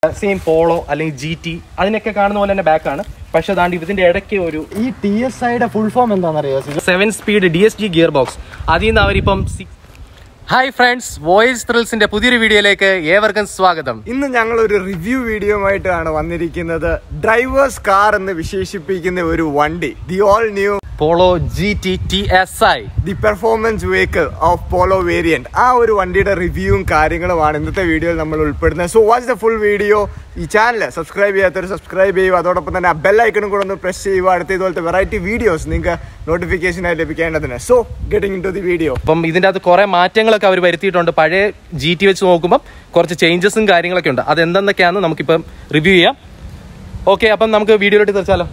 Same Polo അല്ലെങ്കിൽ G T അതിനൊക്കെ കാണുന്ന പോലെ തന്നെ ബാക്കാണ് പക്ഷെ അതാണ്ട് ഇതിന്റെ ഇടയ്ക്ക് ഒരു ഈ ടി എസ് ഐയുടെ ഫുൾ ഫോം എന്താണെന്നറിയോ Sijo seven speed D S G gear box അതിൽ നിന്ന് അവരിപ്പം ഹായ് ഫ്രണ്ട്സ് വോയിസ് ത്രിൽസിന്റെ പുതിയൊരു വീഡിയോയിലേക്ക് ഏവർക്കും സ്വാഗതം ഇന്ന് ഞങ്ങൾ ഒരു റിവ്യൂ വീഡിയോയുമായിട്ടാണ് വന്നിരിക്കുന്നത് ഡ്രൈവേഴ്സ് കാർ എന്ന് വിശേഷിപ്പിക്കുന്ന ഒരു വണ്ടി the all new Polo G T T S I the performance vehicle of Polo variant ആ ഒരു വണ്ടിയുടെ റിവ്യൂവും കാര്യങ്ങളുമാണ് ഇന്നത്തെ വീഡിയോയിൽ നമ്മൾ ഉൾപ്പെടുന്നത് so watch the full video ഈ ചാനൽ സബ്സ്ക്രൈബ് ചെയ്യാത്തവർ സബ്സ്ക്രൈബ് ചെയ്യുക അതോടൊപ്പം തന്നെ ആ ബെൽ ഐക്കണും കൂടെ ഒന്ന് പ്രസ് ചെയ്യുക അടുത്ത ഇതുപോലത്തെ വെറൈറ്റി വീഡിയോസ് നിങ്ങൾക്ക് നോട്ടിഫിക്കേഷനായി ലഭിക്കേണ്ടതിന് so getting into the video അപ്പം ഇതിന്റെ അകത്ത് കുറെ മാറ്റങ്ങളൊക്കെ അവർ വരുത്തിയിട്ടുണ്ട് പഴയ ജി ടി വെച്ച് നോക്കുമ്പോൾ കുറച്ച് ചേഞ്ചസും കാര്യങ്ങളൊക്കെ ഉണ്ട് അത് എന്തെന്നൊക്കെയാണെന്ന് നമുക്കിപ്പം റിവ്യൂ ചെയ്യാം ഓക്കെ അപ്പം നമുക്ക് വീഡിയോയിലോട്ട് തീർച്ചാലോ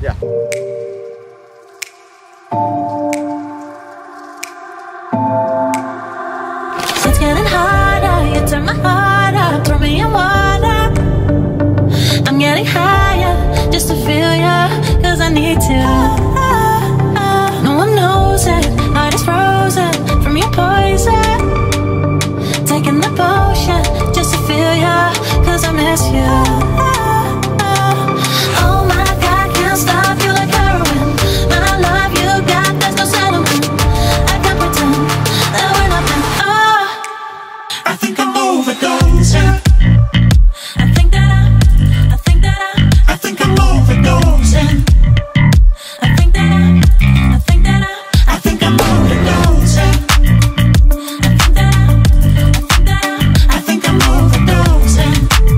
It's getting harder, you turn my heart up, throw me in water. I'm getting higher just to feel ya, cause I need to. No one knows it, heart is frozen from your poison. Taking the potion just to feel ya, cause I miss you. Oh my god, can't stop you like heroin. My love you got, there's no settlement. I can't pretend that we're nothing. Oh. I think I'm overdosing. I think that I, I think that I, I think I'm overdosing. I think that I, I think that I, I think I'm overdosing. I think that I, I think that I, I think I'm overdosing.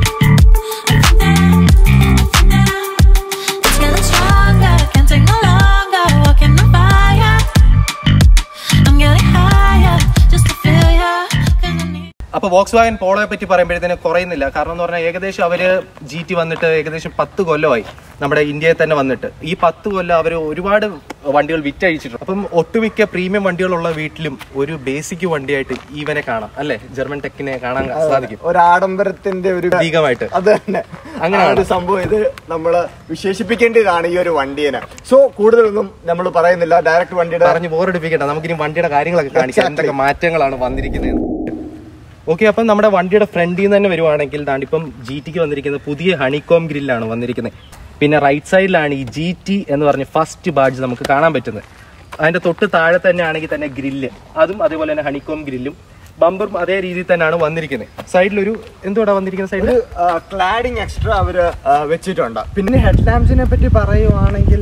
I think that I, I think that I, it's getting stronger. Can't take no longer. Walking on fire. I'm getting higher just to feel ya. 'Cause I need. അപ്പൊ Volkswagen പോളോയെ പറ്റി പറയുമ്പോഴത്തേന് കുറയുന്നില്ല കാരണം എന്ന് പറഞ്ഞാൽ ഏകദേശം അവര് ജി ടി വന്നിട്ട് ഏകദേശം പത്ത് കൊല്ലമായി നമ്മുടെ ഇന്ത്യയിൽ തന്നെ വന്നിട്ട് ഈ പത്ത് കൊല്ലം അവർ ഒരുപാട് വണ്ടികൾ വിറ്റഴിച്ചിട്ടുണ്ട് അപ്പം ഒട്ടുമിക്ക പ്രീമിയം വണ്ടികളുള്ള വീട്ടിലും ഒരു ബേസിക് വണ്ടിയായിട്ട് ഈവനെ കാണാം അല്ലെ ജർമ്മൻ ടെക്കിനെ കാണാൻ സാധിക്കും ഒരു ആഡംബരത്തിന്റെ ഒരു പ്രതീകമായിട്ട് അത് തന്നെ അങ്ങനെയാണ്. ആ ഒരു സംഭവം ഇത് നമ്മൾ വിശേഷിപ്പിക്കേണ്ടതാണ് ഈ ഒരു വണ്ടിയെ സോ കൂടുതലൊന്നും നമ്മൾ പറയുന്നില്ല ഡയറക്റ്റ് വണ്ടിയുടെ പറഞ്ഞ് ബോറടിപ്പിക്കട്ടെ നമുക്കിനി വണ്ടിയുടെ കാര്യങ്ങളൊക്കെ കാണിക്കാം Exactly. എന്തൊക്കെ മാറ്റങ്ങളാണ് വന്നിരിക്കുന്നത് ഓക്കെ അപ്പം നമ്മുടെ വണ്ടിയുടെ ഫ്രണ്ടിൽ നിന്ന് തന്നെ വരുവാണെങ്കിൽ ദാണ്ട് ഇപ്പം ജി ടിക്ക് വന്നിരിക്കുന്നത് പുതിയ ഹണികോം ഗ്രില്ലാണ് വന്നിരിക്കുന്നത് പിന്നെ റൈറ്റ് സൈഡിലാണ് ഈ ജി ടി എന്ന് പറഞ്ഞ ഫസ്റ്റ് ബാഡ്ജ് നമുക്ക് കാണാൻ പറ്റുന്നത് അതിന്റെ തൊട്ട് താഴെ തന്നെ ആണെങ്കിൽ തന്നെ ഗ്രില്ല് അതും അതേപോലെ തന്നെ ഹണികോം ഗ്രില്ലും ബമ്പറും അതേ രീതിയിൽ തന്നെയാണ് വന്നിരിക്കുന്നത് സൈഡിലൊരു എന്തുവാടാ വന്നിരിക്കുന്ന സൈഡിൽ ഒരു ക്ലാഡിങ് എക്സ്ട്രാ അവര് ആ, വെച്ചിട്ടുണ്ട് പിന്നെ ഹെഡ് ലാമ്പ്സിനെ പറ്റി പറയുവാണെങ്കിൽ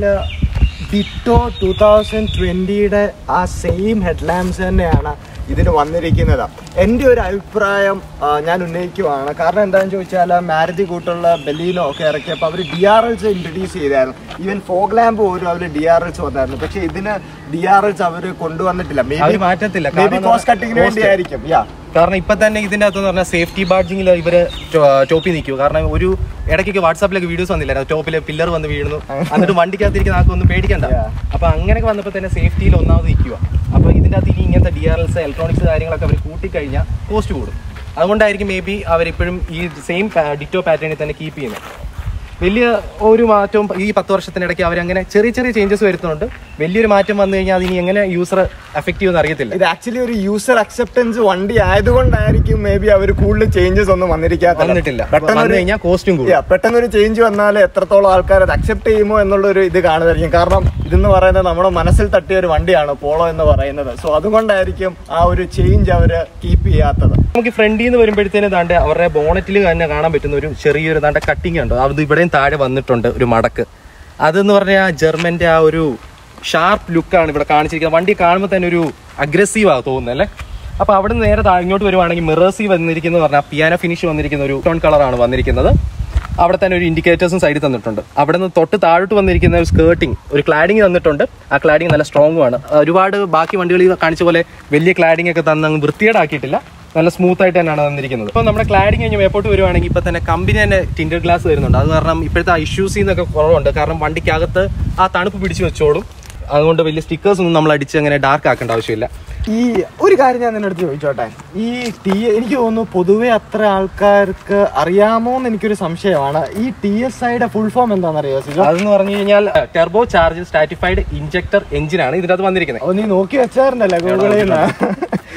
ഡിറ്റോ ടൂ തൗസൻഡ് ട്വന്റിയുടെ ആ സെയിം ഹെഡ് ലാമ്പ്സ് തന്നെയാണ് ഇതിന് വന്നിരിക്കുന്നത് എൻ്റെ ഒരു അഭിപ്രായം ആ, ഞാൻ ഉന്നയിക്കുവാണ് കാരണം എന്താണെന്ന് ചോദിച്ചാൽ മാരുതി കൂട്ടുള്ള ബെലീനോ ഒക്കെ ഇറക്കിയപ്പോൾ അവർ ഡി ആർ എൽസ് ഇൻട്രൊഡ്യൂസ് ചെയ്തായിരുന്നു ഈവൻ ഫോഗ് ലാമ്പ് പോലും അവർ ഡി ആർ എൽസ് വന്നായിരുന്നു പക്ഷേ ഇതിന് ഡി ആർ എൽസ് അവർ കൊണ്ടുവന്നിട്ടില്ല അവര് മാറ്റത്തില്ല. മേ ബി കാരണം കോസ്റ്റ് കട്ടിങ്ങിന് cost- വേണ്ടിയായിരിക്കും യാ കാരണം ഇപ്പൊ തന്നെ ഇതിന്റെ അകത്ത് പറഞ്ഞാൽ സേഫ്റ്റി ബാഡ്ജിങ്ങിൽ ഇവര് ടോപ്പിൽ നിൽക്കും കാരണം ഒരു ഇടയ്ക്കൊക്കെ വാട്സാപ്പിലൊക്കെ വീഡിയോസ് വന്നില്ലായിരുന്നു ടോപ്പിൽ പില്ലർ വന്ന് വീഴുന്നു എന്നിട്ട് വണ്ടിക്കകത്തിരിക്കുന്ന ആൾക്കൊന്നും പേടിക്കണ്ട Yeah. അപ്പൊ അങ്ങനെയൊക്കെ വന്നപ്പോ തന്നെ സേഫ്റ്റിയിൽ ഒന്നാമത് നിൽക്കുക അപ്പൊ ഇതിന്റെ അകത്ത് ഇനി ഇങ്ങനത്തെ ഡി ആർ എൽസ് ഇലക്ട്രോണിക്സ് കാര്യങ്ങളൊക്കെ അവർ കൂട്ടിക്കഴിഞ്ഞാൽ കോസ്റ്റ് കൂടും അതുകൊണ്ടായിരിക്കും മേ ബി അവരിപ്പോഴും ഈ സെയിം ഡിറ്റോ പാറ്റേണിൽ തന്നെ കീപ്പ് ചെയ്യുന്നത് വലിയ ഒരു മാറ്റവും ഈ പത്ത് വർഷത്തിനിടയ്ക്ക് അവരങ്ങനെ ചെറിയ ചെറിയ ചേഞ്ചസ് വരുത്തുന്നുണ്ട് വലിയൊരു മാറ്റം വന്നു കഴിഞ്ഞാൽ അതിനി എങ്ങനെ യൂസർ എഫക്റ്റ് ചെയ്യുമെന്ന് അറിയത്തില്ല ഇത് ആക്ച്വലി ഒരു യൂസർ അക്സെപ്റ്റൻസ് വണ്ടി ആയതുകൊണ്ടായിരിക്കും മേ ബി അവർ കൂടുതൽ ചേഞ്ചസ് ഒന്നും വന്നിരിക്കാത്തത് വന്നിട്ടില്ല പെട്ടെന്ന് വന്നു ഒരു- കഴിഞ്ഞാൽ കോസ്റ്റും കൂടും Yeah, പെട്ടെന്ന് ഒരു ചേഞ്ച് വന്നാൽ എത്രത്തോളം ആൾക്കാർ അത് അക്സെപ്റ്റ് ചെയ്യുമോ എന്നുള്ള ഒരു ഇത് കാണുമായിരിക്കും കാരണം ഇതെന്ന് പറയുന്നത് നമ്മുടെ മനസ്സിൽ തട്ടിയ ഒരു വണ്ടിയാണ് പോളോ എന്ന് പറയുന്നത് സോ അതുകൊണ്ടായിരിക്കും ആ ഒരു ചേഞ്ച് അവര് കീപ്പ് ചെയ്യാത്തത് നമുക്ക് ഫ്രണ്ടിൽ നിന്ന് വരുമ്പോഴത്തേന് താണ്ട് അവരുടെ ബോണറ്റിൽ തന്നെ കാണാൻ പറ്റുന്ന ഒരു ചെറിയൊരു താണ്ട കട്ടിങ് ഉണ്ട് അത് ഇവിടെയും താഴെ വന്നിട്ടുണ്ട് ഒരു മടക്ക് അതെന്ന് പറഞ്ഞാൽ ജർമ്മന്റെ ആ ഒരു ഷാർപ്പ് ലുക്കാണ് ഇവിടെ കാണിച്ചിരിക്കുന്നത് വണ്ടി കാണുമ്പോൾ തന്നെ ഒരു അഗ്രസീവ് ആ തോന്നുന്നത് അല്ലേ അപ്പൊ അവിടെ നിന്ന് നേരെ താഴെ ഇങ്ങോട്ട് വരുവാണെങ്കിൽ മിറേഴ്സി വന്നിരിക്കുന്നത് പറഞ്ഞാൽ പിയാനോ ഫിനിഷ് വന്നിരിക്കുന്ന ഒരു ടോൺ കളറാണ് വന്നിരിക്കുന്നത് അവിടെ തന്നെ ഒരു ഇൻഡിക്കേറ്റേഴ്സും സൈഡിൽ തന്നിട്ടുണ്ട് അവിടെ നിന്ന് തൊട്ട് താഴോട്ട് വന്നിരിക്കുന്ന ഒരു സ്കേർട്ടിങ് ഒരു ക്ലാഡിങ് തന്നിട്ടുണ്ട് ആ ക്ലാഡിങ് നല്ല സ്ട്രോങ്ങും ആണ് ഒരുപാട് ബാക്കി വണ്ടികളിൽ കാണിച്ച പോലെ വലിയ ക്ലാഡിങ് ഒക്കെ തന്ന് അങ്ങ് വൃത്തികേടാക്കിയിട്ടില്ല നല്ല സ്മൂത്ത് ആയിട്ട് തന്നെയാണ് വന്നിരിക്കുന്നത് ഇപ്പോൾ നമ്മുടെ ക്ലാഡിങ് കഴിഞ്ഞ് മേപ്പോട്ട് വരുവാണെങ്കിൽ ഇപ്പൊ തന്നെ കമ്പനി തന്നെ ടിൻഡർ ഗ്ലാസ് വരുന്നുണ്ട് അത് കാരണം ഇപ്പോഴത്തെ ഇഷ്യൂസിൽ നിന്നൊക്കെ കുറവുണ്ട് കാരണം വണ്ടിക്കകത്ത് ആ തണുപ്പ് പിടിച്ചു വെച്ചോളും അതുകൊണ്ട് വലിയ സ്റ്റിക്കേഴ്സ് ഒന്നും നമ്മൾ അടിച്ച് അങ്ങനെ ഡാർക്ക് ആക്കേണ്ട ആവശ്യമില്ല ഈ ഒരു കാര്യം ഞാൻ നിന്റെ അടുത്ത് ചോദിച്ചോട്ടെ ഈ ടി എനിക്ക് തോന്നുന്നു പൊതുവെ അത്ര ആൾക്കാർക്ക് അറിയാമോ എന്ന് എനിക്കൊരു സംശയമാണ് ഈ ടി എസ് ഐയുടെ ഫുൾ ഫോം എന്താണെന്നറിയോ സിജോ അതെന്ന് പറഞ്ഞു കഴിഞ്ഞാൽ ടെർബോ ചാർജ് സ്റ്റാറ്റിഫൈഡ് ഇഞ്ചക്ടർ എഞ്ചിനാണ് ഇതിനകത്ത് വന്നിരിക്കുന്നത് ഓ നീ നോക്കി വെച്ചായിരുന്നല്ലേ ഗൂഗിളിൽ നിന്ന്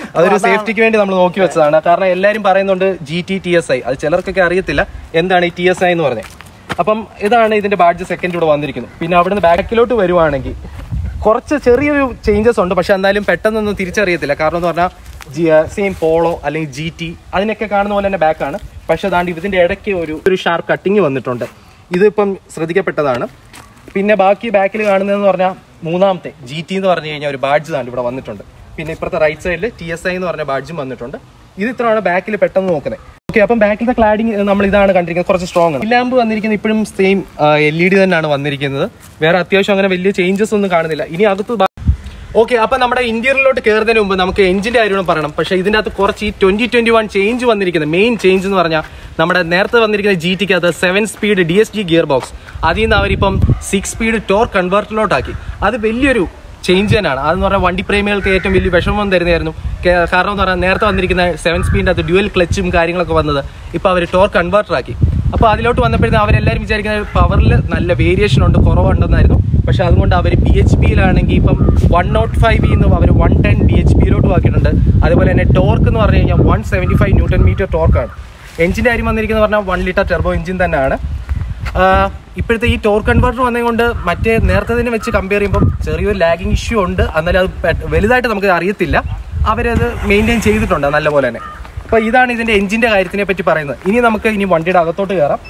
അതൊരു സേഫ്റ്റിക്ക് വേണ്ടി നമ്മൾ നോക്കി വെച്ചതാണ് കാരണം എല്ലാവരും പറയുന്നുണ്ട് G T T S I അത് ചിലർക്കൊക്കെ അറിയത്തില്ല എന്താണ് ഈ ടി എസ് ഐ എന്ന് പറഞ്ഞത് അപ്പം ഇതാണ് ഇതിന്റെ ബാഡ്ജ് സെക്കൻഡ് ഇവിടെ വന്നിരിക്കുന്നത് പിന്നെ അവിടുന്ന് ബാക്കിലോട്ട് വരുവാണെങ്കിൽ കുറച്ച് ചെറിയൊരു ചേഞ്ചസ് ഉണ്ട് പക്ഷെ എന്തായാലും പെട്ടെന്നൊന്നും തിരിച്ചറിയത്തില്ല കാരണം എന്ന് പറഞ്ഞാൽ ജി സെയിം പോളോ അല്ലെങ്കിൽ ജി ടി അതിനൊക്കെ കാണുന്ന പോലെ തന്നെ ബാക്കാണ് പക്ഷെ അതാണ്ട് ഇതിന്റെ ഇടയ്ക്ക് ഒരു ഒരു ഷാർപ്പ് കട്ടിങ് വന്നിട്ടുണ്ട് ഇതിപ്പം ശ്രദ്ധിക്കപ്പെട്ടതാണ് പിന്നെ ബാക്കി ബാക്കിൽ കാണുന്നതെന്ന് പറഞ്ഞാൽ മൂന്നാമത്തെ ജി ടി എന്ന് പറഞ്ഞു കഴിഞ്ഞാൽ ഒരു ബാഡ്ജ് താണ്ട് ഇവിടെ വന്നിട്ടുണ്ട് പിന്നെ ഇപ്പുറത്തെ റൈറ്റ് സൈഡിൽ ടി എസ് ഐ എന്ന് പറഞ്ഞ ബാഡ്ജും വന്നിട്ടുണ്ട് ഇത് ഇത്രയാണ് ബാക്കിൽ പെട്ടെന്ന് നോക്കുന്നത് ഓക്കെ അപ്പം ബാക്കിലത്തെ ക്ലാഡിങ് നമ്മൾ ഇതാണ് കണ്ടിരിക്കുന്നത് കുറച്ച് സ്ട്രോങ് ആണ് ലാമ്പ് വന്നിരിക്കുന്നത് ഇപ്പോഴും സെയിം എൽ ഇ ഡി തന്നെയാണ് വന്നിരിക്കുന്നത് വേറെ അത്യാവശ്യം അങ്ങനെ വലിയ ചേഞ്ചസ് ഒന്നും കാണുന്നില്ല ഇനി അകത്ത് ഓക്കെ അപ്പൊ നമ്മുടെ ഇന്റീരിയറിലോട്ട് കയറുന്നതിന് മുമ്പ് നമുക്ക് എഞ്ചിന്റെ കാര്യങ്ങളും പറയണം പക്ഷെ ഇതിന്റെ അകത്ത് കുറച്ച് ഈ ട്വന്റി ട്വന്റി വൺ ചേഞ്ച് വന്നിരിക്കുന്നത് മെയിൻ ചേഞ്ച് എന്ന് പറഞ്ഞാൽ നമ്മുടെ നേരത്തെ വന്നിരിക്കുന്ന ജി ടിക്ക് അത് seven speed D S G gear box അതിൽ നിന്ന് അവരിപ്പം സിക്സ് സ്പീഡ് ടോർ കൺവേർട്ടറിലോട്ടാക്കി അത് വലിയൊരു ചേഞ്ച് തന്നെയാണ് അതെന്ന് പറഞ്ഞാൽ വണ്ടി പ്രേമികൾക്ക് ഏറ്റവും വലിയ വിഷമം തരുന്നതായിരുന്നു കേ- കാരണം എന്ന് പറഞ്ഞാൽ നേരത്തെ വന്നിരിക്കുന്ന സെവൻ സ്പീഡിന്റെ അത് ഡ്യുവൽ ക്ലച്ചും കാര്യങ്ങളൊക്കെ വന്നത് ഇപ്പോൾ അവർ ടോർ കൺവേർട്ടർ ആക്കി അപ്പോൾ അതിലോട്ട് വന്നപ്പോഴത്തേക്കും അവരെല്ലാവരും വിചാരിക്കുന്നത് പവറിൽ നല്ല വേരിയേഷൻ ഉണ്ട് കുറവുണ്ടെന്നായിരുന്നു പക്ഷെ അതുകൊണ്ട് അവർ ബി എച്ച് പിയിലാണെങ്കിൽ ഇപ്പം വൺ നോട്ട് ഫൈവ് നിന്ന് അവർ വൺ ടെൻ ബി എച്ച് പിയിലോട്ട് ആക്കിയിട്ടുണ്ട് അതുപോലെ തന്നെ ടോർക്ക് എന്ന് പറഞ്ഞു കഴിഞ്ഞാൽ one seventy five newton metre ടോർക്കാണ് എഞ്ചിൻ്റെ കാര്യം വന്നിരിക്കുന്നത് പറഞ്ഞാൽ വൺ ലിറ്റർ ടെർബോ എഞ്ചിൻ തന്നെയാണ് ആഹ് ഇപ്പോഴത്തെ ഈ ടോർ കൺവേർട്ടർ വന്നതുകൊണ്ട് മറ്റേ നേരത്തെ വെച്ച് കമ്പയർ ചെയ്യുമ്പോൾ ചെറിയൊരു ലാഗിങ് ഇഷ്യൂ ഉണ്ട് എന്നാലും അത് പെ- വലുതായിട്ട് നമുക്ക് അറിയത്തില്ല അവരത് മെയിൻറ്റെയിൻ ചെയ്തിട്ടുണ്ട് നല്ലപോലെ തന്നെ അപ്പോൾ ഇതാണ് ഇതിൻ്റെ എഞ്ചിൻ്റെ കാര്യത്തിനെ പറ്റി പറയുന്നത് ഇനി നമുക്ക് ഇനി വണ്ടിയുടെ അകത്തോട്ട് കയറാം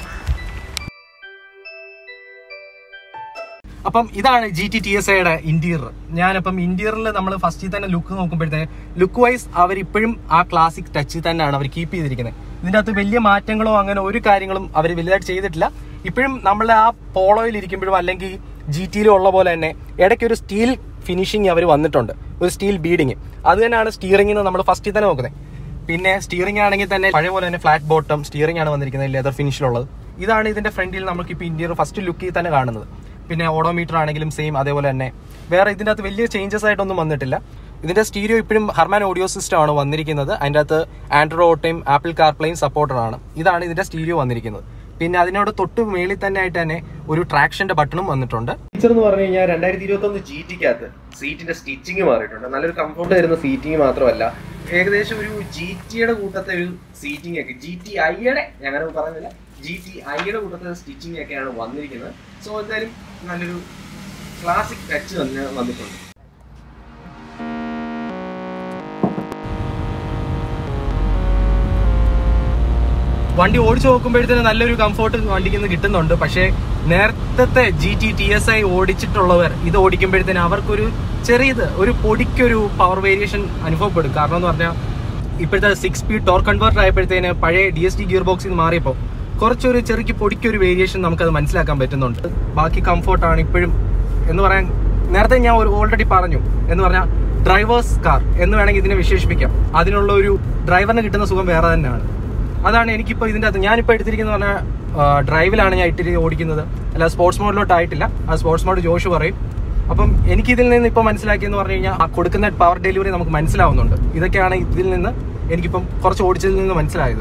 അപ്പം ഇതാണ് ജി ടി ടി എസ് ഐയുടെ ഇന്റീരിയർ ഞാനപ്പം ഇന്റീരിയറിൽ നമ്മൾ ഫസ്റ്റിൽ തന്നെ ലുക്ക് നോക്കുമ്പോഴത്തേക്ക് ലുക്ക് വൈസ് അവർ ഇപ്പോഴും ആ ക്ലാസിക് ടച്ച് തന്നെയാണ് അവർ കീപ്പ് ചെയ്തിരിക്കുന്നത് ഇതിൻ്റെ അകത്ത് വലിയ മാറ്റങ്ങളോ അങ്ങനെ ഒരു കാര്യങ്ങളും അവർ വലുതായിട്ട് ചെയ്തിട്ടില്ല ഇപ്പോഴും നമ്മൾ ആ പോളോയിൽ ഇരിക്കുമ്പോഴും അല്ലെങ്കിൽ ജി ടിയിലും ഉള്ള പോലെ തന്നെ ഇടയ്ക്ക് ഒരു സ്റ്റീൽ ഫിനിഷിങ് അവർ വന്നിട്ടുണ്ട് ഒരു സ്റ്റീൽ ബീഡിങ് അത് തന്നെയാണ് സ്റ്റിയറിംഗിൽ നമ്മൾ ഫസ്റ്റിൽ തന്നെ നോക്കുന്നത് പിന്നെ സ്റ്റിയറിംഗ് ആണെങ്കിൽ തന്നെ പഴയ പോലെ തന്നെ ഫ്ലാറ്റ് ബോട്ടം സ്റ്റിയറിംഗ് ആണ് വന്നിരിക്കുന്നത് ലെതർ ഫിനിഷിലുള്ളത് ഇതാണ് ഇതിന്റെ ഫ്രണ്ടിൽ നമുക്ക് ഇപ്പോൾ ഇന്ത്യയുടെ ഫസ്റ്റ് ലുക്കിൽ തന്നെ കാണുന്നത് പിന്നെ ഓഡോമീറ്റർ ആണെങ്കിലും സെയിം അതേപോലെ തന്നെ വേറെ ഇതിന്റെ അകത്ത് വലിയ ചേഞ്ചസ് ആയിട്ടൊന്നും വന്നിട്ടില്ല ഇതിന്റെ സ്റ്റീരിയോ ഇപ്പോഴും ഹർമാൻ ഓഡിയോ സിസ്റ്റം ആണ് വന്നിരിക്കുന്നത് അതിന്റെ അകത്ത് ആൻഡ്രോയിഡ് ഓട്ടോയും ആപ്പിൾ കാർപ്ലെയും സപ്പോർട്ടഡ് ആണ് ഇതാണ് ഇതിന്റെ സ്റ്റീരിയോ വന്നിരിക്കുന്നത് പിന്നെ അതിനോട് തൊട്ട് മേളിൽ തന്നെ ആയിട്ട് തന്നെ ഒരു ട്രാക്ഷന്റെ ബട്ടണും വന്നിട്ടുണ്ട് ഫീച്ചർ എന്ന് പറഞ്ഞു കഴിഞ്ഞാൽ രണ്ടായിരത്തി ഇരുപത്തി ഒന്ന് ജി ടിക്കകത്ത് സീറ്റിന്റെ സ്റ്റിച്ചിങ് മാറിയിട്ടുണ്ട് നല്ലൊരു കംഫർട്ട് തരുന്ന സീറ്റിംഗ് മാത്രമല്ല ഏകദേശം ഒരു ജി ടിയുടെ കൂട്ടത്തെ ഒരു സീറ്റിംഗ് ഒക്കെ ജി ടി ഐയുടെ ഞങ്ങനെ പറയുന്നില്ല ജി ടി ഐയുടെ കൂട്ടത്തെ സ്റ്റിച്ചിങ് ഒക്കെയാണ് വന്നിരിക്കുന്നത് സോ എന്തായാലും നല്ലൊരു ക്ലാസിക് ടച്ച് തന്നെ വന്നിട്ടുണ്ട് വണ്ടി ഓടിച്ചു നോക്കുമ്പോഴത്തേന് നല്ലൊരു കംഫോർട്ട് വണ്ടിക്ക് നിന്ന് കിട്ടുന്നുണ്ട് പക്ഷേ നേരത്തെ G T T S I ഓടിച്ചിട്ടുള്ളവർ ഇത് ഓടിക്കുമ്പോഴത്തേന് അവർക്കൊരു ചെറിയത് ഒരു പൊടിക്കൊരു പവർ വേരിയേഷൻ അനുഭവപ്പെടും കാരണം എന്ന് പറഞ്ഞാൽ ഇപ്പോഴത്തെ സിക്സ് സ്പീഡ് ടോർ കൺവേർട്ടർ ആയപ്പോഴത്തേന് പഴയ ഡി എസ് ടി ഗിയർ ബോക്സിൽ നിന്ന് മാറിയപ്പോൾ കുറച്ചൊരു ചെറിയ പൊടിക്കൊരു വേരിയേഷൻ നമുക്കത് മനസ്സിലാക്കാൻ പറ്റുന്നുണ്ട് ബാക്കി കംഫോർട്ടാണ് ഇപ്പോഴും എന്ന് പറയാൻ നേരത്തെ ഞാൻ ഒരു ഓൾറെഡി പറഞ്ഞു എന്ന് പറഞ്ഞാൽ ഡ്രൈവേഴ്സ് കാർ എന്ന് വേണമെങ്കിൽ ഇതിനെ വിശേഷിപ്പിക്കാം അതിനുള്ള ഒരു ഡ്രൈവറിന് കിട്ടുന്ന സുഖം വേറെ തന്നെയാണ് അതാണ് എനിക്കിപ്പോൾ ഇതിൻ്റെ അകത്ത് ഞാനിപ്പോൾ എടുത്തിരിക്കുന്നത് പറഞ്ഞാൽ ഡ്രൈവിലാണ് ഞാൻ ഇട്ടിരി ഓടിക്കുന്നത് അല്ല സ്പോർട്സ് മോഡിലോട്ട് ആയിട്ടില്ല ആ സ്പോർട്സ് മോഡ് ജോഷ് പറയും അപ്പം എനിക്ക് ഇതിൽ നിന്ന് ഇപ്പോൾ മനസ്സിലാക്കിയെന്ന് പറഞ്ഞു കഴിഞ്ഞാൽ ആ കൊടുക്കുന്ന പവർ ഡെലിവറി നമുക്ക് മനസ്സിലാവുന്നുണ്ട് ഇതൊക്കെയാണ് ഇതിൽ നിന്ന് എനിക്കിപ്പം കുറച്ച് ഓടിച്ചതിൽ നിന്ന് മനസ്സിലായത്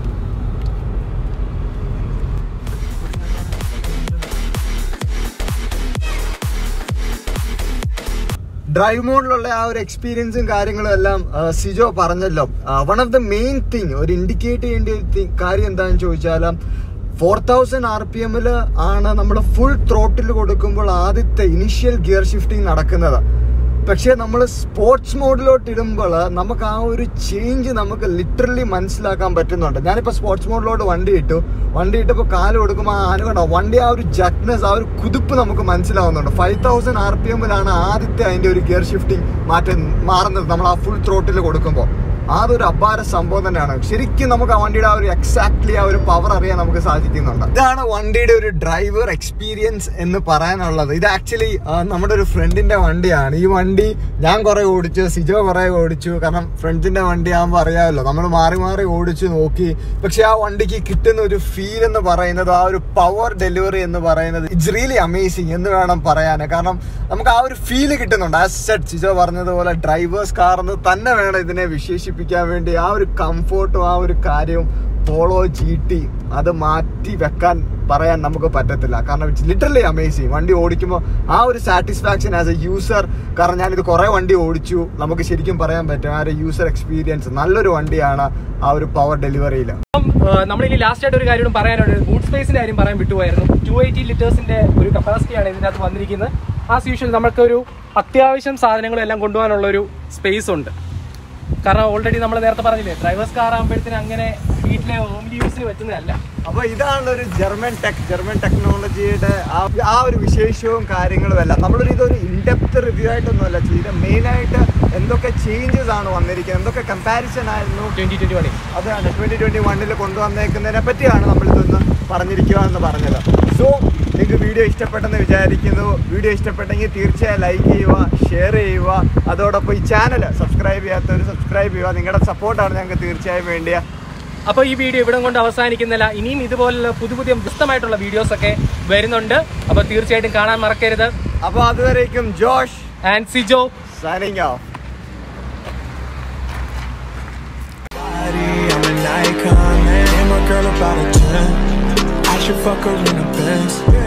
ഡ്രൈവ് മോഡിലുള്ള ആ ഒരു എക്സ്പീരിയൻസും കാര്യങ്ങളും എല്ലാം ആ, സിജോ പറഞ്ഞല്ലോ one of the main thing ഒരു ഇൻഡിക്കേറ്റ് ചെയ്യേണ്ട ഒരു thi- കാര്യം എന്താണെന്ന് ചോദിച്ചാൽ ഫോർ തൗസൻഡ് ആർ പി എമ്മിൽ ആണ് നമ്മൾ ഫുൾ ത്രോട്ടിൽ കൊടുക്കുമ്പോൾ ആദ്യത്തെ ഇനിഷ്യൽ ഗിയർ ഷിഫ്റ്റിംഗ് നടക്കുന്നത് പക്ഷേ നമ്മൾ സ്പോർട്സ് മോഡിലോട്ട് ഇടുമ്പോൾ നമുക്ക് ആ ഒരു ചേഞ്ച് നമുക്ക് ലിറ്ററലി മനസ്സിലാക്കാൻ പറ്റുന്നുണ്ട് ഞാനിപ്പോൾ സ്പോർട്സ് മോഡിലോട്ട് വണ്ടി ഇട്ടു വണ്ടി ഇട്ടപ്പോൾ കാല് കൊടുക്കുമ്പോൾ ആ അനുകണ്ടോ വണ്ടി ആ ഒരു ജക്നെസ് ആ ഒരു കുതിപ്പ് നമുക്ക് മനസ്സിലാവുന്നുണ്ട് ഫൈവ് തൗസൻഡ് ആർ പി എമ്മിലാണ് ആദ്യത്തെ അതിൻ്റെ ഒരു ഗിയർ ഷിഫ്റ്റിംഗ് മാറ്റം മാറുന്നത് നമ്മൾ ആ ഫുൾ ത്രോട്ടിൽ കൊടുക്കുമ്പോൾ അതൊരു അപാര സംഭവം തന്നെയാണ് ശരിക്കും നമുക്ക് ആ വണ്ടിയുടെ ആ ഒരു എക്സാക്ട്ലി ആ ഒരു പവർ അറിയാൻ നമുക്ക് സാധിക്കുന്നുണ്ട് ഇതാണ് വണ്ടിയുടെ ഒരു ഡ്രൈവർ എക്സ്പീരിയൻസ് എന്ന് പറയാനുള്ളത് ഇത് ആക്ച്വലി നമ്മുടെ ഒരു ഫ്രണ്ടിന്റെ വണ്ടിയാണ് ഈ വണ്ടി ഞാൻ കുറെ ഓടിച്ചു സിജോ കുറെ ഓടിച്ചു കാരണം ഫ്രണ്ട്സിന്റെ വണ്ടി ആകുമ്പോൾ അറിയാമല്ലോ നമ്മൾ മാറി മാറി ഓടിച്ചു നോക്കി പക്ഷെ ആ വണ്ടിക്ക് കിട്ടുന്ന ഒരു ഫീൽ എന്ന് പറയുന്നത് ആ ഒരു പവർ ഡെലിവറി എന്ന് പറയുന്നത് ഇറ്റ്സ് റിയലി അമേസിങ് എന്ന് വേണം പറയാൻ കാരണം നമുക്ക് ആ ഒരു ഫീല് കിട്ടുന്നുണ്ട് ആ സെറ്റ് സിജോ പറഞ്ഞതുപോലെ ഡ്രൈവേഴ്സ് കാർ എന്ന് തന്നെ വേണം ഇതിനെ വിശേഷിപ്പിക്കാൻ വേണ്ടി ആ ഒരു കംഫോർട്ടും ആ ഒരു കാര്യവും പോളോ ജി ടി അത് മാറ്റി വെക്കാൻ പറയാൻ നമുക്ക് പറ്റത്തില്ല കാരണം ഇറ്റ്സ് ലിറ്ററലി അമേസിങ് വണ്ടി ഓടിക്കുമ്പോൾ ആ ഒരു സാറ്റിസ്ഫാക്ഷൻ ആസ് എ യൂസർ കാരണം ഞാനിത് കുറേ വണ്ടി ഓടിച്ചു നമുക്ക് ശരിക്കും പറയാൻ പറ്റും ആ ഒരു യൂസർ എക്സ്പീരിയൻസ് നല്ലൊരു വണ്ടിയാണ് ആ ഒരു പവർ ഡെലിവറിയിൽ നമ്മളിനി ലാസ്റ്റ് ആയിട്ട് ഒരു കാര്യം പറയാനുണ്ട് ബൂട്ട് സ്പേസിന്റെ കാര്യം പറയാൻ വിട്ടുപോയായിരുന്നു ടു എയ്റ്റി ലിറ്റേഴ്സിന്റെ ഒരു കപ്പാസിറ്റിയാണ് ഇതിനകത്ത് വന്നിരിക്കുന്നത് ആസ് യൂഷ്വൽ നമുക്ക് ഒരു അത്യാവശ്യം സാധനങ്ങളും എല്ലാം കൊണ്ടുപോകാനുള്ള ഒരു സ്പേസ് ഉണ്ട് കാരണം ഓൾറെഡി നമ്മൾ നേരത്തെ പറഞ്ഞില്ലേ ഡ്രൈവേഴ്സ് കാർ ആകുമ്പോഴത്തേന് അങ്ങനെ വീട്ടിലെ ഹോംലി യൂസിന് പറ്റുന്നതല്ല അപ്പൊ ഇതാണ് ഒരു ജർമ്മൻ ടെക് ജർമ്മൻ ടെക്നോളജിയുടെ ആ ആ ഒരു വിശേഷവും കാര്യങ്ങളും എല്ലാം നമ്മളൊരു ഇതൊരു ഇൻഡെപ്ത് റിവ്യൂ ആയിട്ടൊന്നുമല്ല ചെയ്ത് മെയിൻ ആയിട്ട് എന്തൊക്കെ ചേഞ്ചസ് ആണ് വന്നിരിക്കുന്നത് എന്തൊക്കെ കമ്പാരിസൺ ആയിരുന്നു ട്വന്റി ട്വന്റി വണി അതാണ് ട്വന്റി ട്വന്റി വണ്ണിൽ കൊണ്ടുവന്നേക്കുന്നതിനെ പറ്റിയാണ് നമ്മൾ ഇതൊന്ന് പറഞ്ഞിരിക്കുക എന്ന് പറഞ്ഞത് സോ നിങ്ങൾക്ക് വീഡിയോ ഇഷ്ടപ്പെട്ടെന്ന് വിചാരിക്കുന്നു വീഡിയോ ഇഷ്ടപ്പെട്ടെങ്കിൽ തീർച്ചയായും ലൈക്ക് ചെയ്യുക ഷെയർ ചെയ്യുക അതോടൊപ്പം ഈ ചാനൽ സബ്സ്ക്രൈബ് ചെയ്യാത്തവർ സബ്സ്ക്രൈബ് ചെയ്യുക നിങ്ങളുടെ സപ്പോർട്ടാണ് ഞങ്ങൾക്ക് തീർച്ചയായും വേണ്ടിയ അപ്പോൾ ഈ വീഡിയോ ഇവിടെ കൊണ്ട് അവസാനിക്കുന്നില്ല ഇനിയും ഇതുപോലുള്ള പുതിയ പുതിയ വ്യത്യസ്തമായിട്ടുള്ള വീഡിയോസ് ഒക്കെ വരുന്നുണ്ട് അപ്പോൾ തീർച്ചയായിട്ടും കാണാൻ മറക്കരുത് അപ്പോൾ അതുവരേക്കും Josh and Sijo signing off. I'm an icon, man. And my girl about a 10. I should fuck her in the Benz.